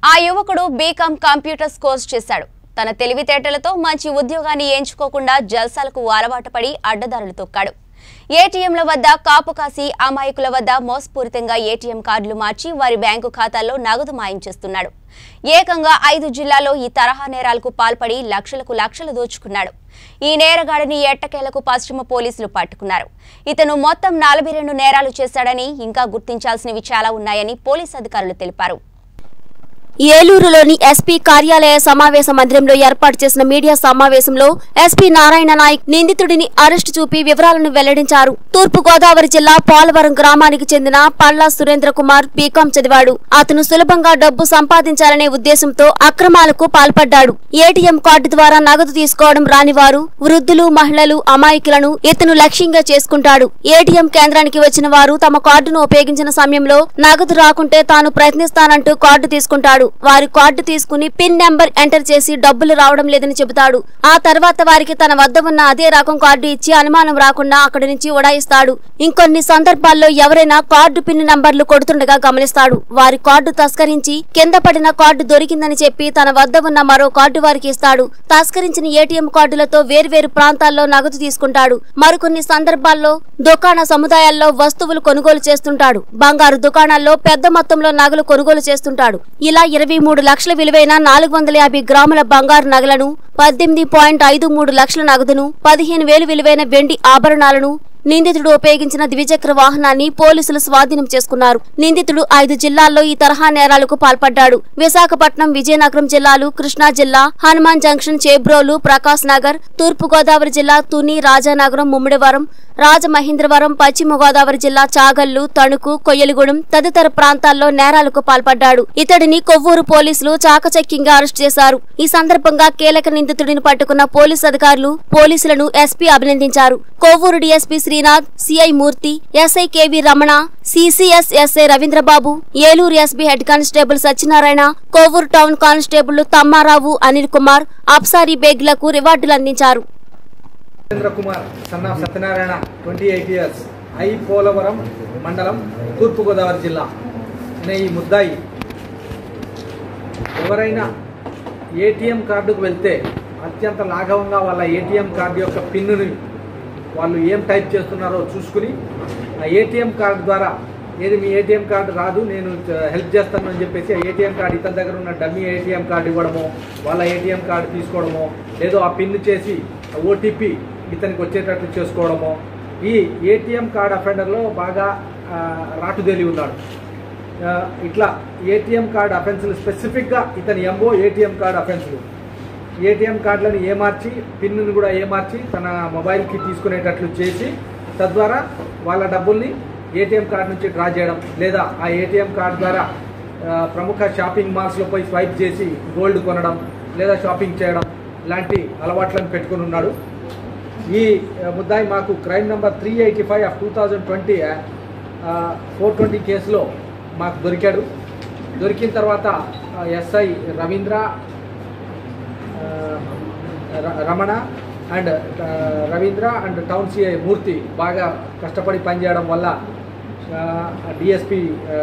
ఆ యువకుడు BCom computers course చేశాడు తన తెలివితేటలతో మంచి ఉద్యోగాన్ని ఎంచుకోకుండా జల్సాలకు అలవాటు పడి అడ్డదారులు తొక్కాడు ఏటీఎంల వద్ద కాపు కాసి అమాయకుల వద్ద మోసపూరితంగా ఏటీఎం కార్డులు మార్చి వారి బ్యాంకు ఖాతాల్లో నగదు మాయం చేస్తున్నాడు ఏకంగా ఐదు జిల్లాల్లో ఈ తరహా నేరాలకు పాల్పడి లక్షలకు లక్షలు దోచుకున్నాడు ఈ నేరగాడిని ఎట్టకేలకు పశ్చిమ పోలీసులు పట్టుకున్నారు ఇతను మొత్తం నలభై రెండు నేరాలు చేశాడని ఇంకా గుర్తించాల్సినవి చాలా ఉన్నాయని పోలీస్ అధికారులు తెలిపారు ఏలూరులోని ఎస్పీ కార్యాలయ సమావేశ మందిరంలో ఏర్పాటు చేసిన మీడియా సమావేశంలో ఎస్పీ నారాయణ నాయక్ నిందితుడిని అరెస్టు చూపి వివరాలను వెల్లడించారు తూర్పు గోదావరి జిల్లా పోలవరం గ్రామానికి చెందిన పల్లా సురేంద్ర కుమార్ బీకాం చదివాడు అతను సులభంగా డబ్బు సంపాదించాలనే ఉద్దేశంతో అక్రమాలకు పాల్పడ్డాడు ఏటీఎం కార్డు ద్వారా నగదు తీసుకోవడం రాని వారు వృద్ధులు మహిళలు అమాయకులను ఇతను లక్ష్యంగా చేసుకుంటాడు ఏటీఎం కేంద్రానికి వచ్చిన వారు తమ కార్డును ఉపయోగించిన సమయంలో నగదు రాకుంటే తాను ప్రయత్నిస్తానంటూ కార్డు తీసుకుంటాడు వారి కార్డు తీసుకుని పిన్ నెంబర్ ఎంటర్ చేసి డబ్బులు రావడం లేదని చెబుతాడు ఆ తర్వాత వారికి తన వద్ద ఉన్న అదే రకం కార్డు ఇచ్చి అనుమానం రాకుండా అక్కడి నుంచి ఉడాయిస్తాడు ఇంకొన్ని సందర్భాల్లో ఎవరైనా కార్డు పిన్ నంబర్లు కొడుతుండగా గమనిస్తాడు వారి కార్డు తస్కరించి కింద పడిన కార్డు దొరికిందని చెప్పి తన వద్ద ఉన్న మరో కార్డు వారికి ఇస్తాడు తస్కరించిన ఏటీఎం కార్డులతో వేర్వేరు ప్రాంతాల్లో నగదు తీసుకుంటాడు మరికొన్ని సందర్భాల్లో దుకాణ సముదాయాల్లో వస్తువులు కొనుగోలు చేస్తుంటాడు బంగారు దుకాణాల్లో పెద్ద మొత్తంలో నగలు కొనుగోలు చేస్తుంటాడు ఇలా ఇరవై మూడు లక్షల విలువైన నాలుగు వందల యాభై గ్రాముల బంగారు నగలను పద్దెనిమిది పాయింట్ ఐదు మూడు లక్షల నగదును పదిహేను వేలు విలువైన వెండి ఆభరణాలను నిందితుడు ఉపయోగించిన ద్విచక్ర వాహనాన్ని పోలీసులు స్వాధీనం చేసుకున్నారు నిందితుడు ఐదు జిల్లాల్లో ఈ తరహా నేరాలకు పాల్పడ్డాడు విశాఖపట్నం విజయనగరం జిల్లాలు కృష్ణా జిల్లా హనుమాన్ జంక్షన్ చేబ్రోలు ప్రకాశ్ నగర్ తూర్పు గోదావరి జిల్లా తుని రాజానగరం ముమ్మిడివరం రాజమహేంద్రవరం పశ్చిమ గోదావరి జిల్లా చాగల్లు తణుకు కొయ్యలిగూడెం తదితర ప్రాంతాల్లో నేరాలకు పాల్పడ్డాడు ఇతడిని కొవ్వూరు పోలీసులు చాకచక్యంగా అరెస్ట్ చేశారు ఈ సందర్భంగా కీలక నిందితుడిని పట్టుకున్న పోలీసు అధికారులు పోలీసులను ఎస్పీ అభినందించారు Kovvur DSP Srinath CI Murthy SI KV Ramana CCS SI Ravindrababu Eluru SB head constable Satyanarayana Kovvur town constable Tammarao Anil Kumar Afsari బేగ్లకు రివార్డులు అందించారు Chandra Kumar son of Satyanarayana twenty eight years ఐ పోలవరం మండలం తూర్పుగోదావరి జిల్లా అనే ఈ ముద్దాయి ఎవరైనా ఏటీఎం కార్డుకు వెళ్తే అత్యంత లాఘవంగా వాళ్ళ ఏటీఎం కార్డు యొక్క పిన్నుని వాళ్ళు ఏం టైప్ చేస్తున్నారో చూసుకుని ఆ ఏటీఎం కార్డు ద్వారా ఏది మీ ఏటీఎం కార్డు రాదు నేను చ- హెల్ప్ చేస్తాను అని చెప్పేసి ఆ ఏటీఎం కార్డు ఇతని దగ్గర ఉన్న డమ్మీ ఏటీఎం కార్డు ఇవ్వడమో వాళ్ళ ఏటీఎం కార్డు తీసుకోవడమో లేదో ఆ పిన్ చేసి ఓటీపీ ఇతనికి వచ్చేటట్లు చేసుకోవడమో ఈ ఏటీఎం కార్డు అఫెండర్లో బాగా ఆ, రాటుదేలి ఉన్నాడు ఆ, ఇట్లా ఏటీఎం కార్డు అఫెన్సులు స్పెసిఫిక్గా ఇతని ఎంఓ ఏటీఎం కార్డు అఫెన్సులు ఏటీఎం కార్డులను ఏమార్చి పిన్నును కూడా ఏమార్చి తన మొబైల్కి తీసుకునేటట్లు చేసి తద్వారా వాళ్ళ డబ్బుల్ని ఏటీఎం కార్డు నుంచి డ్రా చేయడం లేదా ఆ ఏటీఎం కార్డు ద్వారా ఆ, ప్రముఖ షాపింగ్ మాల్స్లో పోయి స్వైప్ చేసి గోల్డ్ కొనడం లేదా షాపింగ్ చేయడం ఇలాంటి అలవాట్లను పెట్టుకుని ఉన్నాడు ఈ ఆ, ముద్దాయి మాకు crime number three eighty five of two thousand twenty four twenty కేసులో మాకు దొరికాడు దొరికిన తర్వాత ఆ, ఎస్ఐ రవీంద్ర ఆ, ర- రమణ అండ్ ఆ, Ravindra and town CI Murthy బాగా కష్టపడి పనిచేయడం వల్ల DSP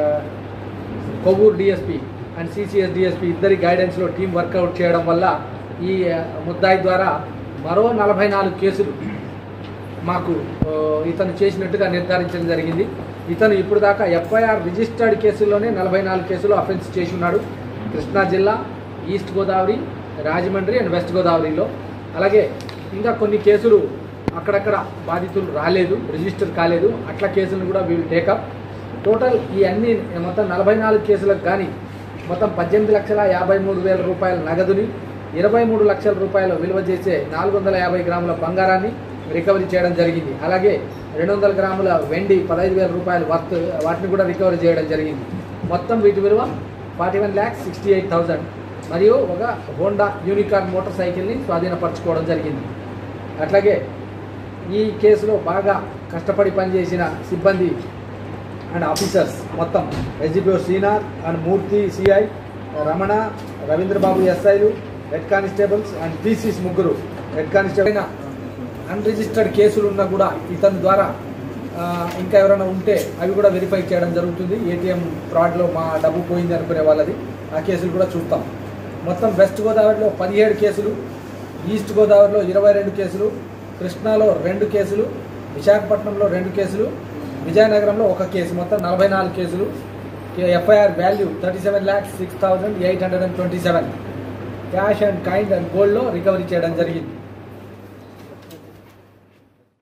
Kovvur DSP and CCS DSP ఇద్దరి గైడెన్స్లో టీం వర్కౌట్ చేయడం వల్ల ఈ ఆ, ముద్దాయి ద్వారా మరో నలభై నాలుగు కేసులు మాకు ఆ, ఇతను చేసినట్టుగా నిర్ధారించడం జరిగింది ఇతను ఇప్పుడు దాకా ఎఫ్ఐఆర్ రిజిస్టర్డ్ కేసుల్లోనే నలభై నాలుగు కేసులు అఫెన్స్ చేసి ఉన్నాడు కృష్ణా జిల్లా east Godavari Rajahmundry and west గోదావరిలో అలాగే ఇంకా కొన్ని కేసులు అక్కడక్కడ బాధితులు రాలేదు రిజిస్టర్ కాలేదు అట్లా కేసులను కూడా వీళ్ళు టేకప్ టోటల్ ఈ అన్ని మొత్తం నలభై నాలుగు కేసులకు కానీ మొత్తం పద్దెనిమిది లక్షల యాభై మూడు వేల రూపాయల నగదుని ఇరవై మూడు లక్షల రూపాయలు విలువ చేసే నాలుగు వందల యాభై గ్రాముల బంగారాన్ని రికవరీ చేయడం జరిగింది అలాగే రెండు వందల గ్రాముల వెండి పదహైదు వేల రూపాయల వర్త్ వాటిని కూడా రికవరీ చేయడం జరిగింది మొత్తం వీటి విలువ forty one lakhs sixty eight thousand మరియు ఒక హోండా యూనికార్న్ మోటార్ సైకిల్ని స్వాధీనపరచుకోవడం జరిగింది అట్లాగే ఈ కేసులో బాగా కష్టపడి పనిచేసిన సిబ్బంది అండ్ ఆఫీసర్స్ మొత్తం SGPO Srinath and Murthy CI Ramana Ravindrababu ఎస్ఐలు హెడ్ కానిస్టేబుల్స్ అండ్ పీసీస్ ముగ్గురు హెడ్ కానిస్టేబుల్ అన్రిజిస్టర్డ్ కేసులు ఉన్నా కూడా ఇతని ద్వారా ఆ, ఇంకా ఎవరైనా ఉంటే అవి కూడా వెరిఫై చేయడం జరుగుతుంది ఏటీఎం ఫ్రాడ్లో మా డబ్బు పోయింది అనుకునే వాళ్ళది ఆ కేసులు కూడా చూస్తాం మొత్తం వెస్ట్ గోదావరిలో పదిహేడు కేసులు ఈస్ట్ గోదావరిలో ఇరవై రెండు కేసులు కృష్ణాలో రెండు కేసులు విశాఖపట్నంలో రెండు కేసులు విజయనగరంలో ఒక కేసు మొత్తం నలభై నాలుగు కేసులు FIR value thirty seven lakhs six thousand eight hundred and twenty seven cash and kind and గోల్డ్లో రికవరీ చేయడం జరిగింది